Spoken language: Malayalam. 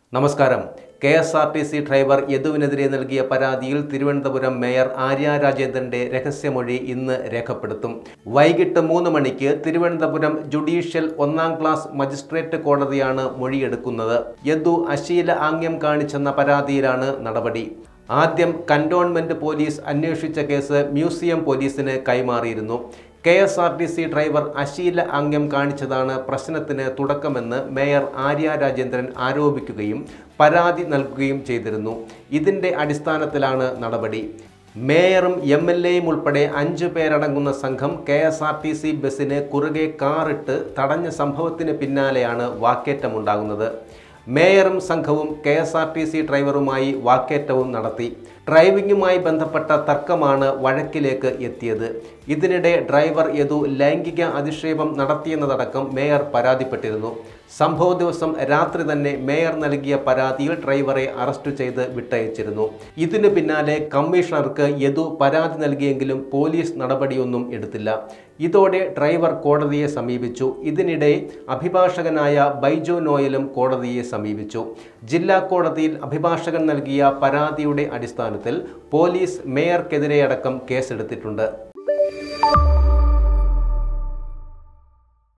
നമസ്കാരം K S R T C driver യദുവിനെതിരെ നൽകിയ പരാതിയിൽ തിരുവനന്തപുരം മേയർ ആര്യ രാജേന്ദ്രന്റെ രഹസ്യമൊഴി ഇന്ന് രേഖപ്പെടുത്തും വൈകിട്ട് മൂന്ന് മണിക്ക് തിരുവനന്തപുരം ജുഡീഷ്യൽ ഒന്നാം ക്ലാസ് മജിസ്ട്രേറ്റ് കോടതിയാണ് മൊഴിയെടുക്കുന്നത് യദു അശീല ആംഗ്യം കാണിച്ചെന്ന പരാതിയിലാണ് നടപടി ആദ്യം കന്റോൺമെന്റ് പോലീസ് അന്വേഷിച്ച കേസ് മ്യൂസിയം പോലീസിന് കൈമാറിയിരുന്നു K S R T C driver അശീല ആംഗ്യം കാണിച്ചതാണ് പ്രശ്നത്തിന് തുടക്കമെന്ന് മേയർ ആര്യ രാജേന്ദ്രൻ ആരോപിക്കുകയും പരാതി നൽകുകയും ചെയ്തിരുന്നു ഇതിന്റെ അടിസ്ഥാനത്തിലാണ് നടപടി മേയറും എം എൽ എയും ഉൾപ്പെടെ അഞ്ചു പേരടങ്ങുന്ന സംഘം K S R T C ബസ്സിന് കുറുകെ കാറിട്ട് തടഞ്ഞ സംഭവത്തിന് പിന്നാലെയാണ് വാക്കേറ്റമുണ്ടാകുന്നത് മേയറും സംഘവും K S R T C ഡ്രൈവറുമായി വാക്കേറ്റവും നടത്തി ഡ്രൈവിംഗുമായി ബന്ധപ്പെട്ട തർക്കമാണ് വഴക്കിലേക്ക് എത്തിയത് ഇതിനിടെ ഡ്രൈവർ യദു ലൈംഗിക അധിക്ഷേപം നടത്തിയെന്നതടക്കം മേയർ പരാതിപ്പെട്ടിരുന്നു സംഭവ ദിവസം രാത്രി തന്നെ മേയർ നൽകിയ പരാതിയിൽ ഡ്രൈവറെ അറസ്റ്റ് ചെയ്ത് വിട്ടയച്ചിരുന്നു ഇതിനു പിന്നാലെ കമ്മീഷണർക്ക് യദു പരാതി നൽകിയെങ്കിലും പോലീസ് നടപടിയൊന്നും എടുത്തില്ല ഇതോടെ ഡ്രൈവർ കോടതിയെ സമീപിച്ചു ഇതിനിടെ അഭിഭാഷകനായ ബൈജു നോയലും കോടതിയെ സമീപിച്ചു ജില്ലാ കോടതിയിൽ അഭിഭാഷകൻ നൽകിയ പരാതിയുടെ അടിസ്ഥാനത്തിൽ പോലീസ് മേയർക്കെതിരെയടക്കം കേസെടുത്തിട്ടുണ്ട്